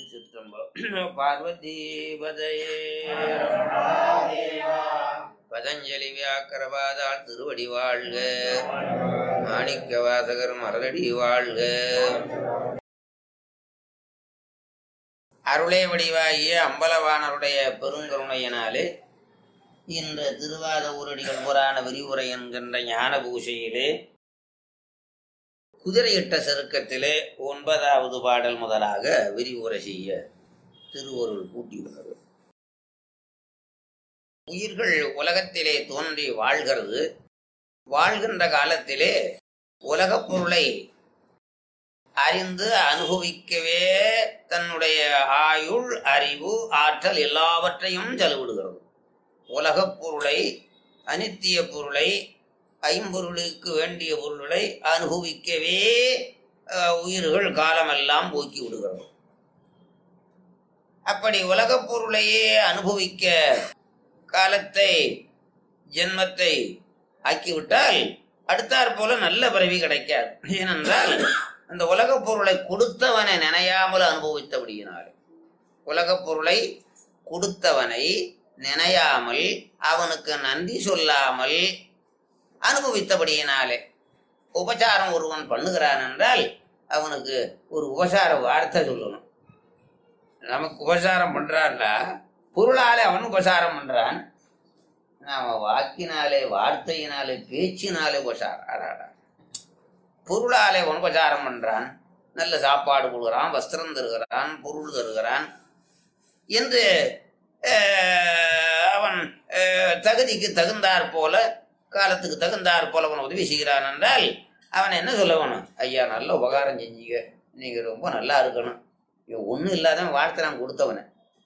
திருச்சிற்றம்பலம் பார்வதி பதையே பதஞ்சலி வியாக்கரவாதாள் திருவடி வாழ்க மாணிக்க வாசகர் மரதடி வாழ்க அருளே வடிவாகிய அம்பலவானருடைய பெருங்கருணையினாலே இந்த திருவாத ஊரடிகள் புராண விரிவுரை என்கின்ற ஞான பூசையிலே குதிரையிட்ட சருக்கத்திலே ஒன்பதாவது பாடல் முதலாக விரிவுரை செய்ய திருவருள் கூட்டியுள்ளது உயிர்கள் உலகத்திலே தோன்றி வாழ்கிறது வாழ்கின்ற காலத்திலே உலகப் பொருளை அறிந்து அனுபவிக்கவே தன்னுடைய ஆயுள் அறிவு ஆற்றல் எல்லாவற்றையும் செலவிடுகிறது உலகப் பொருளை அனித்திய பொருளை ஐம்பொருளுக்கு வேண்டிய பொருள்களை அனுபவிக்கவே அஹ், உயிர்கள் காலமெல்லாம் போக்கி விடுகிறது அப்படி உலகப் பொருளையே அனுபவிக்க காலத்தை ஜென்மத்தை ஆக்கிவிட்டால் அடுத்தாற் போல நல்ல பிறவி கிடைக்காது ஏனென்றால் அந்த உலகப் பொருளை கொடுத்தவனை நினையாமல் அனுபவித்தபடியினாலே உலகப் பொருளை கொடுத்தவனை நினையாமல் அவனுக்கு நன்றி சொல்லாமல் அனுபவித்தபடியினாலே உபசாரம் ஒருவன் பண்ணுகிறான் என்றால் அவனுக்கு ஒரு உபசார வார்த்தை சொல்லணும் நமக்கு உபசாரம் பண்றான்னா பொருளாலே அவன் உபசாரம் பண்றான் நாம வாக்கினாலே வார்த்தையினாலே பேச்சினாலே உபசாரம் அடாடா. பொருளாலே அவன் உபசாரம் பண்றான் நல்ல சாப்பாடு கொடுக்குறான் வஸ்திரம் தருகிறான் பொருள் தருகிறான் என்று அஹ், அவன் அஹ், தகுதிக்கு தகுந்தாற் போல காலத்துக்கு தகுந்தாற் போல அவன் உதவி செய்கிறான் என்றால் அவன் என்ன சொல்ல வேணும் ஐயா நல்ல உபகாரம் செஞ்சீங்க நீங்க ரொம்ப நல்லா இருக்கணும் இவன் ஒன்றும் இல்லாதவன் வார்த்தை நான் கொடுத்தவனை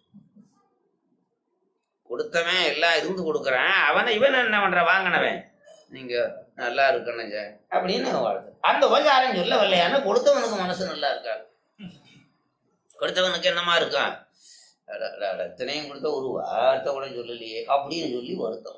கொடுத்தவன் எல்லாம் இருந்து கொடுக்குறான் அவனை இவன் என்ன பண்ற வாங்கினவன் நீங்க நல்லா இருக்கணும் சார் அப்படின்னு வாழ்த்து அந்த உபகாரம் சொல்லவில்லையான கொடுத்தவனுக்கு மனசு நல்லா இருக்காது கொடுத்தவனுக்கு என்னமா இருக்கான் அட, அட, அட, இத்தனையும் கொடுத்த ஒரு வார்த்தை கூட சொல்லலையே அப்படின்னு சொல்லி வருத்தம்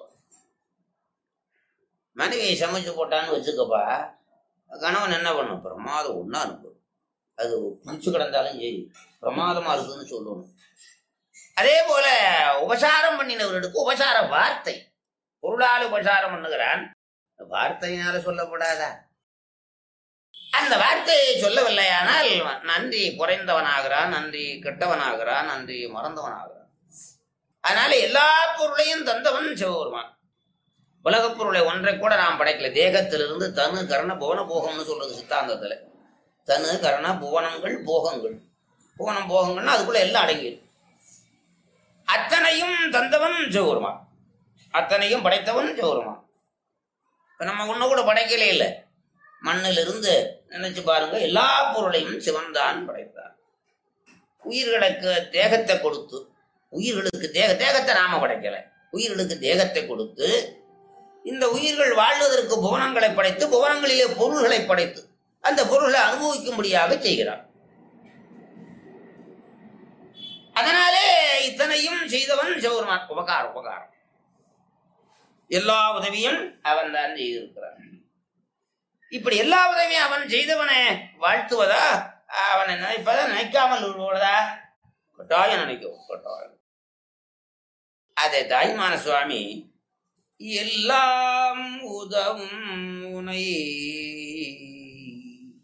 மனைவி சமைச்சு போட்டான்னு வச்சுக்கப்பா கணவன் என்ன பண்ணும் பிரமாதம் ஒன்றா அனுப்பும் அது பிடிச்சு கிடந்தாலும் சரி பிரமாதமா இருக்குன்னு சொல்லணும் அதே போல உபசாரம் பண்ணினவர்களுக்கு உபசார வார்த்தை பொருளால் உபசாரம் பண்ணுகிறான் வார்த்தையினால சொல்லப்படாதா அந்த வார்த்தையை சொல்லவில்லையானால் நன்றி குறைந்தவனாகிறான் நன்றி கெட்டவனாகிறான் நன்றி மறந்தவனாகிறான் அதனால எல்லா பொருளையும் தந்தவன் சிவபெருமான் உலகப் பொருளை ஒன்றை கூட நாம் படைக்கல தேகத்திலிருந்து தனு கரண புவன போகம்னு சொல்றது சித்தாந்தத்துல தனு கரண புவனங்கள் போகங்கள் புவனம் போகங்கள்னா அதுக்குள்ள எல்லாம் அடங்கிடும் அத்தனையும் தந்தவன் சிவபெருமான் அத்தனையும் படைத்தவன் சிவபெருமான் இப்ப நம்ம ஒண்ணு கூட படைக்கலே இல்லை மண்ணிலிருந்து நினைச்சு பாருங்க எல்லா பொருளையும் சிவன்தான் படைத்தார் உயிர்களுக்கு தேகத்தை கொடுத்து உயிர்களுக்கு தேக தேகத்தை நாம படைக்கல உயிர்களுக்கு தேகத்தை கொடுத்து இந்த உயிர்கள் வாழ்வதற்கு புவனங்களை படைத்து புவனங்களிலே பொருள்களை படைத்து அந்த பொருள்களை அனுபவிக்கும்படியாக செய்கிறார் அதனாலே இத்தனையும் செய்தவன் சிவபெருமான் உபகாரம் உபகாரம் எல்லா உதவியும் அவன் தான் செய்திருக்கிறான் இப்படி எல்லா உதவியும் அவன் செய்தவனை வாழ்த்துவதா அவனை நினைப்பதா நினைக்காமல் விடுவதா கட்டாயம் நினைக்கவும் கட்டாயம் அதை தாய்மான சுவாமி எல்லாம் உதவும் உனை